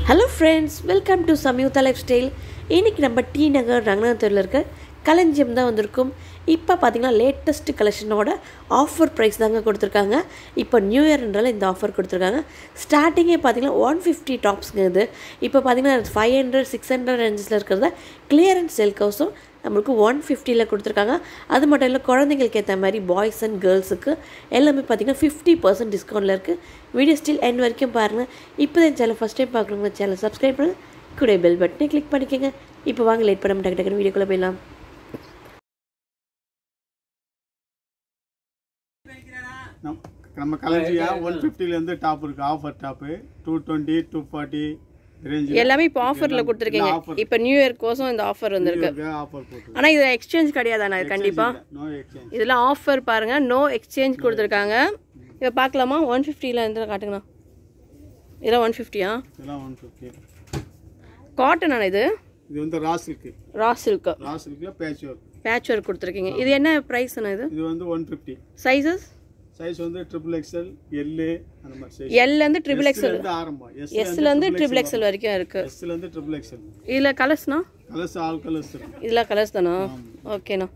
Hello friends welcome to Samyuktha lifestyle இன்றைக்கி நம்ம D நகர் ரங்கநாதரில் இருக்க களஞ்சியம் தான் வந்திருக்கும் இப்போ பார்த்தீங்கன்னா லேட்டஸ்ட் கலெக்ஷனோட ஆஃபர் ப்ரைஸ் தாங்க கொடுத்துருக்காங்க இப்போ நியூ இயர்ன்றால இந்த ஆஃபர் கொடுத்துருக்காங்க ஸ்டார்டிங்கே பார்த்தீங்கன்னா ஒன் ஃபிஃப்டி டாப்ஸ்ங்க இது இப்போ பார்த்தீங்கன்னா ஃபைவ் ஹண்ட்ரட் சிக்ஸ் ஹண்ட்ரட் ரேஞ்சஸில் இருக்கிறத கிளியரன்ஸ் செல் கவுஸும் நம்மளுக்கு ஒன் ஃபிஃப்டியில் கொடுத்துருக்காங்க அது மட்டும் இல்லை குழந்தைங்களுக்கு ஏற்ற மாதிரி பாய்ஸ் அண்ட் கேர்ள்ஸுக்கு எல்லாமே பார்த்தீங்கன்னா ஃபிஃப்டி பர்சன்ட் டிஸ்கவுண்ட்டில் இருக்குது வீடியோ ஸ்டில் எண்ட் வரைக்கும் பாருங்கள் இப்போ தான் சேனல் ஃபஸ்ட் டைம் பார்க்குறவங்க சேனல் சப்ஸ்கிரைப் பண்ணுங்கள் கூட பெல் பட்டனை கிளிக் பண்ணிக்கோங்க இப்போ வாங்க லேட் பண்ண டக்கு டக்குன்னு வீடியோக்குள்ளே போயிடலாம் நம் நம்ம கலஞ்சியா ஒன் ஃபிஃப்டிலேருந்து டாப் இருக்கு offer top two twenty two forty range எல்லாமே இப்போ ஆஃபரில் கொடுத்துருக்கீங்க இப்போ நியூ இயர் கோசம் இந்த ஆஃபர் வந்திருக்கு ஆஃபர் போட்டு ஆனால் இது எக்ஸ்சேஞ்ச் கிடையாதாண்ணா இது கண்டிப்பாக நோ எக்ஸ்சேஞ்ச் இதெல்லாம் ஆஃபர் பாருங்க நோ எக்ஸ்சேஞ்ச் கொடுத்துருக்காங்க இப்போ பார்க்கலாமா ஒன் ஃபிஃப்டியில் இருந்து காட்டுங்கண்ணா இதெல்லாம் ஒன் ஃபிஃப்டியா இதெல்லாம் ஒன் ஃபிஃப்டி காட்டன் அண்ணா இது இது வந்து raw silk raw silk raw சில்கில் பேட்ச் ஒர்க் பேட்ச் ஒர்க் கொடுத்துருக்கீங்க இது என்ன ப்ரைஸ்ண்ணா இது இது வந்து ஒன் ஃபிஃப்டி சைஸஸ் சைஸ் வந்து ட்ரிபிள் எக்ஸ்எல் எல்லு அந்த மாதிரி சைஸ் எல்லேருந்து ட்ரிபிள் எக்ஸ்எல் இருந்து ஆரம்பம் எஸ் எஸ்லேருந்து ட்ரிபிள் எக்ஸ்எல் வரைக்கும் இருக்குது எஸ்லேருந்து ட்ரிபிள் எக்ஸ்எல் இதில் கலர்ஸ்ண்ணா கலர்ஸ் ஆல் கலர்ஸ் இருக்கு இதெல்லாம் கலர்ஸ் தானா ஓகேண்ணா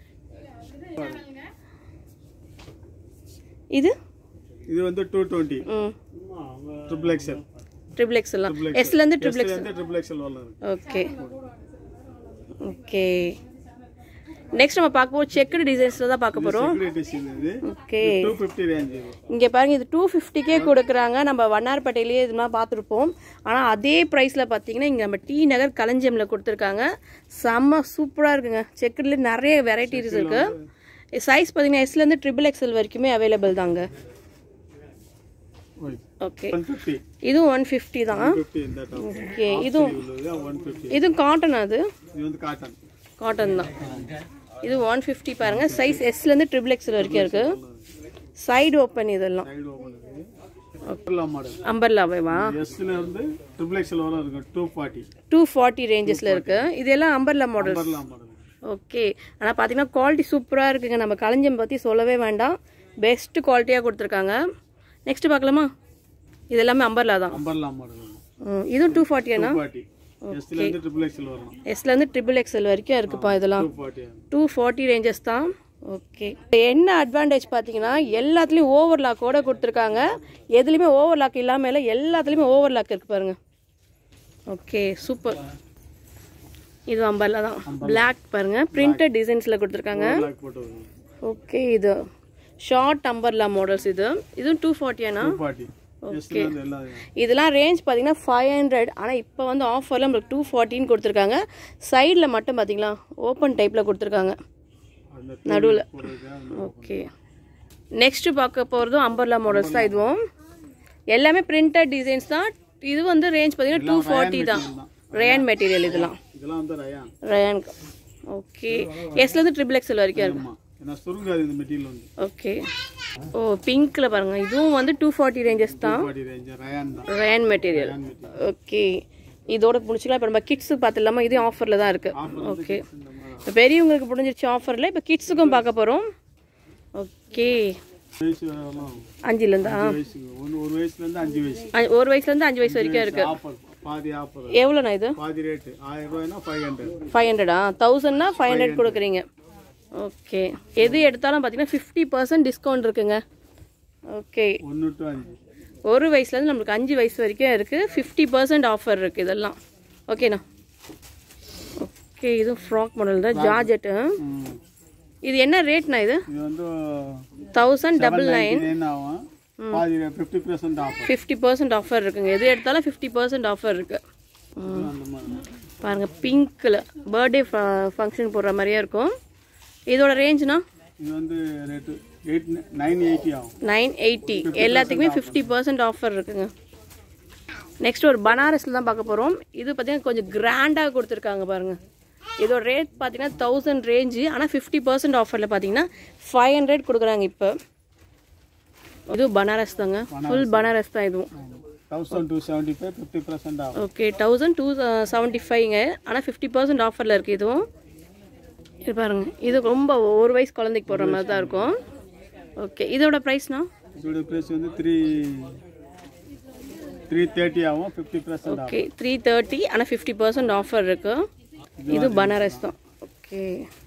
இது இது வந்து டூ டுவெண்ட்டி ம் ட்ரிபிள் எக்ஸ்எல் ட்ரிபிள் எக்ஸ்எல்லாம் எஸ்லேருந்து ட்ரிபிள் எக்ஸ் எஸ்லேருந்து ட்ரிபிள் எக்ஸ்எல் வரலாம் இருக்கு ஓகே ஓகே நெக்ஸ்ட் நம்ம பார்க்க போகிறோம் செக்குடு டிசைன்ஸில் தான் பார்க்க போகிறோம் செக்யூரிட்டி இது ஓகே டூ ஃபிஃப்டி ரேஞ்ச் இது இங்கே பாருங்க இது டூ ஃபிஃப்டிக்கே கொடுக்குறாங்க நம்ம வண்ணார்பேட்டையிலேயே இது மாதிரி பார்த்துருப்போம் ஆனால் அதே ப்ரைஸில் பார்த்தீங்கன்னா இங்கே நம்ம டி நகர் களஞ்சியமில் கொடுத்துருக்காங்க செம்ம சூப்பராக இருக்குங்க செக்குடுல நிறைய வெரைட்டிஸ் இருக்குது சைஸ் பார்த்தீங்கன்னா எஸ்லேருந்து ட்ரிபிள் எக்ஸ்எல் வரைக்குமே அவைலபிள் தாங்க ஓகே ஒன் ஃபிஃப்டி இதுவும் ஒன் ஃபிஃப்டி தான் ஃபிஃப்டி இந்த டாப் ஓகே இதுவும் உள்ளது ஒன் ஃபிஃப்டி இதுவும் காட்டன் அது இது வந்து காட்டன் காட்டன் தான் இது ஒன் ஃபிஃப்டி பாருங்கள் சைஸ் எஸ்லேருந்து ட்ரிபிள் எக்ஸ்எல் வரைக்கும் இருக்குது சைடு ஓப்பன் இதெல்லாம் சைடு ஓப்பன் இருக்கு அப்ரலா மாடல் அம்பர்லாவேவா எஸ்ல இருந்து ட்ரிபிள் எக்ஸ்எல் வரை இருக்கு டூ ஃபார்ட்டி டூ ஃபார்ட்டி ரேஞ்சஸில் இருக்குது இது எல்லாம் umbrella model umbrella model okay ஆனால் பார்த்தீங்கன்னா குவாலிட்டி சூப்பராக இருக்குங்க நம்ம களஞ்சியம் பற்றி சொல்லவே வேண்டாம் பெஸ்ட் குவாலிட்டியாக கொடுத்துருக்காங்க நெக்ஸ்ட் பார்க்கலாமா இது எல்லாமே அம்பர்லா தான் அம்பர்லா மாடல் ம், இதுவும் டூ ஃபார்ட்டியாண்ணா ஃபார்ட்டி எஸ்ல இருந்து ட்ரிபிள் எக்ஸ்எல் வரலாம் எஸ்லேருந்து ட்ரிபிள் எக்ஸ்எல் வரைக்கும் இருக்குப்பா இதெல்லாம் two forty two forty ranges தான் ஓகே என்ன அட்வான்டேஜ் பார்த்தீங்கன்னா எல்லாத்துலேயும் ஓவர்லாக்கோட கொடுத்துருக்காங்க எதுலேயுமே ஓவர்லாக் இல்லாமல் இல்லை எல்லாத்துலேயுமே ஓவர்லாக் இருக்கு பாருங்க ஓகே சூப்பர் இது அம்பர்லா தான் Black பாருங்க பிரிண்டட் டிசைன்ஸில் கொடுத்துருக்காங்க பிளாக் போட்டு வரும் ஓகே இது ஷார்ட் அம்பர்லா மாடல்ஸ் இது இதுவும் டூ ஃபார்ட்டியாண்ணா டூ ஃபார்ட்டி எஸ்ல இருந்து எல்லாம் இதெல்லாம் ரேஞ்ச் பார்த்தீங்கன்னா ஃபைவ் ஹண்ட்ரட் ஆனால் இப்போ வந்து ஆஃபரில் நம்மளுக்கு டூ ஃபார்ட்டின்னு கொடுத்துருக்காங்க சைடில் மட்டும் பார்த்தீங்களா ஓப்பன் டைப்பில் கொடுத்துருக்காங்க அந்த நடுவில் போடுறது அந்த ஓகே நெக்ஸ்ட் பார்க்க போகிறதும் அம்பர்லா மாடல்ஸ் தான் இதுவும் எல்லாமே பிரிண்டட் டிசைன்ஸ் தான் இது வந்து ரேஞ்ச் பார்த்தீங்கன்னா டூ ஃபார்ட்டி தான் ரேன் மெட்டீரியல் இதெல்லாம் இதெல்லாம் வந்து ரயான் ரேன் ஓகே எஸ்லேருந்து ட்ரிபிள் எக்ஸல் வரைக்கும் இருக்கு ஆமா ஏன்னா சுருங்காது இந்த மெட்டீரியல் வந்து ஓகே ஓ பிங்க்கில் பாருங்கள் இதுவும் வந்து டூ ஃபார்ட்டி ரேஞ்சஸ் தான் ஃபார்ட்டி ரேஞ்ச் ரயான் தான் rayon material rayon material okay இதோட முடிச்சுக்கலாம் இப்போ நம்ம கிட்ஸுக்கு பார்த்துலாமா இதுவும் ஆஃபரில் தான் இருக்குது ஆஃபர் ஓகே இந்த மாதிரி இப்போ பெரியவங்களுக்கு முடிஞ்சிருச்சு ஆஃபரில் இப்போ கிட்ஸுக்கும் பார்க்க போகிறோம் ஓகே வயசு வரலாம் அஞ்சுலேருந்தா வயசுக்கு ஒன்று ஒரு வயசுல இருந்து அஞ்சு வயசு அஞ்சு- ஒரு வயசுலேருந்து அஞ்சு வயசு வரைக்கும் இருக்குது ஆஃபர் பாதி ஆஃபர் எவ்வளோண்ணா இது பாதி ரேட்டு ஆயிரம் ரூபாய்னா ஃபைவ் ஹண்ட்ரட் ஃபைவ் ஹண்ட்ரடா தௌசண்ட்னா ஃபைவ் ஹண்ட்ரட் கொடுக்குறீங்க ஓகே எது எடுத்தாலும் பார்த்தீங்கன்னா ஃபிஃப்டி பர்சன்ட் டிஸ்கவுண்ட் இருக்குங்க ஓகே ஒன்று டு அஞ்சு ஒரு வயசுலேருந்து நம்மளுக்கு அஞ்சு வயசு வரைக்கும் இருக்குது ஃபிஃப்டி பர்சன்ட் ஆஃபர் இருக்குது இதெல்லாம் ஓகேண்ணா ஓகே இது ஃப்ராக் மாடல் தான் ஜார்ஜெட்டு ம். இது என்ன ரேட்ண்ணா இது இது வந்து தௌசண்ட் டபுள் நைன் நைன் ஆகும் பாதி fifty percent offer fifty percent offer இருக்குங்க எது எடுத்தாலும் ஃபிஃப்டி பர்சன்ட் ஆஃபர் இருக்குது அந்த மாதிரி பாருங்கள் பிங்க்கில் பர்த்டே ஃபங்க்ஷன் போடுற மாதிரியே இருக்கும் இதோட ரேஞ்சுனா இது வந்து ரேட்டு எயிட் நைன் எயிட்டி ஆகும் நைன் எயிட்டி எல்லாத்துக்குமே ஃபிஃப்டி பர்சன்ட் ஆஃபர் இருக்குங்க நெக்ஸ்ட் ஒரு பனாரஸில் தான் பார்க்க போகிறோம் இது பார்த்தீங்கன்னா கொஞ்சம் கிராண்டாக கொடுத்துருக்காங்க பாருங்கள் இதோட ரேட் பார்த்தீங்கன்னா தௌசண்ட் ரேஞ்சு ஆனால் ஃபிஃப்டி பர்சன்ட் ஆஃபரில் பார்த்தீங்கன்னா ஃபைவ் ஹண்ட்ரட் கொடுக்குறாங்க இப்போ இது பனாரஸ் தாங்க ஃபுல் பனாரஸ் தான் இதுவும் thousand two seventy five fifty percent ஆகும் ஓகே தௌசண்ட் டூ செவன்ட்டி ஃபைவ்ங்க ஆனால் ஃபிஃப்டி பர்சன்ட் ஆஃபரில் இருக்குது இதுவும் இது பாருங்க இது ரொம்ப ஒரு வயசு குழந்தைக்கு போடுற மாதிரி தான் இருக்கும் ஓகே இதோட ப்ரைஸ்னா இதோட ப்ரைஸ் வந்து த்ரீ த்ரீ தேர்ட்டி ஆகும் fifty percent okay three thirty ஆனால் ஃபிஃப்டி பர்சன்ட் ஆஃபர் இருக்கு இது பனாரஸ் தான் ஓகே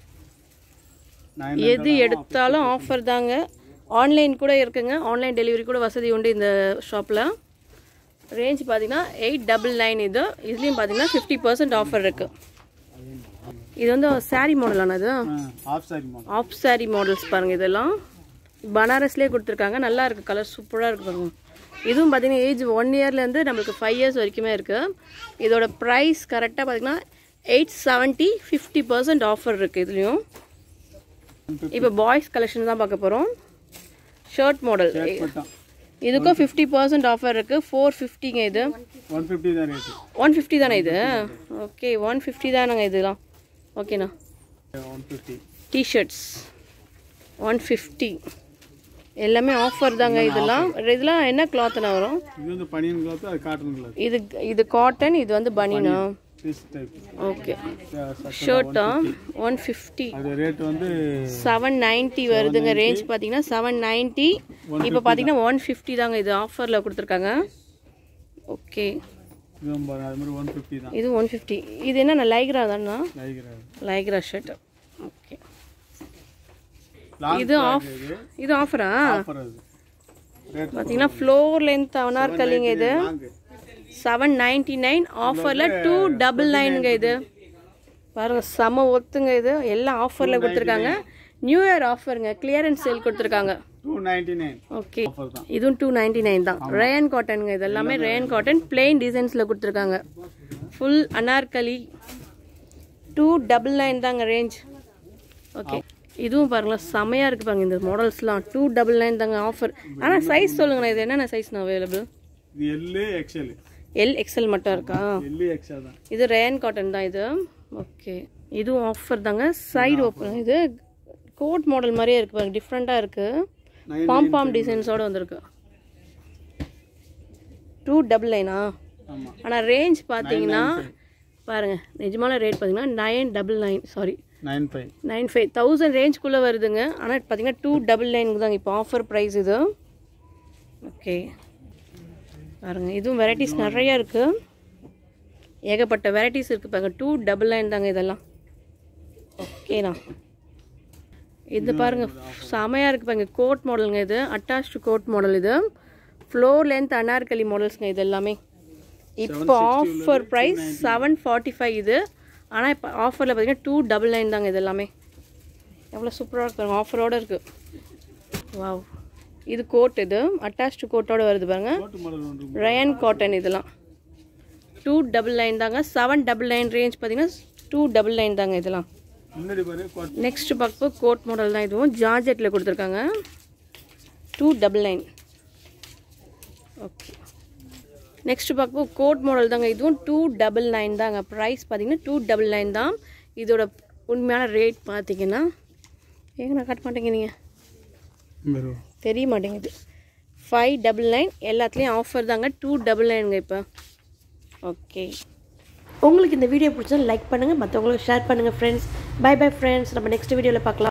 நைன் எது எடுத்தாலும் ஆஃபர் தாங்க ஆன்லைன் கூட இருக்குங்க ஆன்லைன் டெலிவரி கூட வசதி உண்டு இந்த ஷாப்பில் ரேஞ்ச் பார்த்தீங்கன்னா எயிட் டபுள் நைன் இது இதுலேயும் பார்த்தீங்கன்னா ஃபிஃப்டி பர்சன்ட் ஆஃபர் இருக்குது இது வந்து saree மாடலான இது half sari model half saree models பாருங்கள் இதெல்லாம் பனாரஸ்லேயே கொடுத்துருக்காங்க நல்லா இருக்குது கலர் சூப்பராக இருக்கு பாருங்க இதுவும் பார்த்தீங்கன்னா ஏஜ் ஒன் இயர்லேருந்து நம்மளுக்கு ஃபைவ் இயர்ஸ் வரைக்குமே இருக்குது இதோட ப்ரைஸ் கரெக்டாக பார்த்தீங்கன்னா eight seventy fifty percent offer இருக்குது இதுலேயும் இப்போ பாய்ஸ் கலெக்ஷன் தான் பார்க்க போகிறோம் ஷர்ட் மாடல் மட்டும் இதுக்கும் ஃபிஃப்டி பர்சன்ட் ஆஃபர் இருக்குது ஃபோர் ஃபிஃப்டிங்க இது ஒன் ஃபிஃப்டி தான் ரேட்டு ஒன் ஃபிஃப்டி தானே இது ஓகே ஒன் ஃபிஃப்டி தானேங்க இதெல்லாம் ஓகேண்ணா one fifty t-shirts one fifty எல்லாமே ஆஃபர் தாங்க இதெல்லாம் இதெல்லாம் என்ன கிளாத்னா வரும் இது வந்து பனியன் கிளாத் அது காட்டன் கிளாத் இது இது காட்டன் இது வந்து பனினா பீஸ் டைப் ஓகே ஷர்ட்டா ஒன் ஃபிஃப்டி அது ரேட் வந்து செவன் நைன்ட்டி வருதுங்க ரேஞ்ச் பார்த்தீங்கன்னா செவன் நைன்ட்டி இப்போ பார்த்தீங்கன்னா ஒன் ஃபிஃப்டி தாங்க இது ஆஃபரில் கொடுத்துருக்காங்க ஓகே இதுவும் பாருங்க அது மாதிரி ஒன் ஃபிஃப்டி தான் இது ஒன் ஃபிஃப்டி இது என்ன லைக்ரா தானா லைக்கிறாரு லைக்ரா ஷர்ட் ஓகே லாங் இது ஆஃப் இது ஆஃபரா ஆஃபர் அது ரேட் பார்த்தீங்கன்னா ஃப்ளோர் லென்த் அனார்கலிங்க இது லாங் செவன் நைன்டி நைன் ஆஃபரில் டூ டபுள் நைனுங்க இது பாருங்க செம ஒத்துங்க இது எல்லாம் ஆஃபரில் கொடுத்துருக்காங்க நியூ இயர் ஆஃபருங்க கிளியரன்ஸ் சேல் கொடுத்துருக்காங்க two ninety nine okay offer தான் இதுவும் டூ நைன்டி நைன் தான் ரேயன் காட்டனுங்க இது எல்லாமே ரேயன் காட்டன் பிளெயின் டிசைன்ஸில் கொடுத்துருக்காங்க full Anarkali two double nine தாங்க ரேஞ்ச் ஓகே இதுவும் பாருங்களேன் செமையாக இருக்கு பாருங்க இந்த மாடல்ஸ்லாம் டூ டபுள் நைன் தாங்க ஆஃபர் ஆனால் சைஸ் சொல்லுங்கண்ணா இது என்னென்ன சைஸ்ண்ணா அவைலபிள் இது எல்லு எக்ஸ்எல் எல் எக்ஸ்எல் மட்டும் இருக்கா எல்லு எக்ஸ்எல் தான் இது ரேன் காட்டன் தான் இது ஓகே இதுவும் ஆஃபர் தாங்க சைடு ஓப்பன் இது கோட் மாடல் மாதிரியே இருக்கு பாருங்க டிஃப்ரெண்ட்டாக இருக்கு Nine பாம் பாம் டிசைன்ஸோட வந்திருக்கு டூ டபுள் நைனா ஆமாம் ஆனால் ரேஞ்ச் பார்த்தீங்கன்னா பாருங்க நிஜமான ரேட் பார்த்தீங்கன்னா nine double nine sorry nine five nine five thousand ரேஞ்ச்குள்ளே வருதுங்க ஆனால் பார்த்தீங்கன்னா டூ டபுள் நைனுக்கு தாங்க இப்போ ஆஃபர் ப்ரைஸ் இது ஓகே பாருங்க இதுவும் வெரைட்டிஸ் நிறைய இருக்கு ஏகப்பட்ட வெரைட்டிஸ் இருக்கு பாருங்க டூ டபுள் நைன் தாங்க இதெல்லாம் ஓகேண்ணா இது பாருங்க செமையா இருக்கு பாருங்க கோட் மாடலுங்க இது அட்டாச்டு கோட் மாடல் இது ஃப்ளோர் லென்த் அனார்கலி மாடல்ஸ்ங்க இது எல்லாமே இப்போ offer price seven forty five இது ஆனால் இப்போ ஆஃபரில் பார்த்தீங்கன்னா டூ டபுள் நைன் தாங்க இது எல்லாமே எவ்வளோ சூப்பராக இருக்கு பாருங்க ஆஃபரோட இருக்கு வாவ் இது கோட் இது அட்டாச்டு கோட்டோட வருது பாருங்க கோட்டு மாடல் ஒன்று ரயன் காட்டன் இதெல்லாம் டூ டபுள் நைன் தாங்க செவன் டபுள் நைன் ரேஞ்ச் பார்த்தீங்கன்னா டூ டபுள் நைன் தாங்க இதெல்லாம் முன்னாடி பாரு கோட் நெக்ஸ்ட் பார்க்கும்போது கோட் மாடல் தான் இதுவும் ஜார்ஜெட்டில் கொடுத்துருக்காங்க two double nine okay next பார்க்கும்போது கோட் மாடல் தாங்க இதுவும் டூ டபுள் நைன் தாங்க ப்ரைஸ் பார்த்தீங்கன்னா டூ டபுள் நைன் தான் இதோட உண்மையான ரேட் பார்த்தீங்கன்னா ஏங்க நான் கட்ட மாட்டேங்க நீங்கள் வரும் தெரிய மாட்டேங்குது ஃபைவ் டபுள் நைன் எல்லாத்துலேயும் ஆஃபர் தாங்க டூ டபுள் நைனுங்க இப்போ ஓகே உங்களுக்கு இந்த வீடியோ பிடிச்சா லைக் பண்ணுங்கள் மற்றவங்களுக்கு ஷேர் பண்ணுங்கள் ஃப்ரெண்ட்ஸ் பை பை ஃப்ரெண்ட்ஸ் நம்ம நெக்ஸ்ட் வீடியோவில் பார்க்கலாம்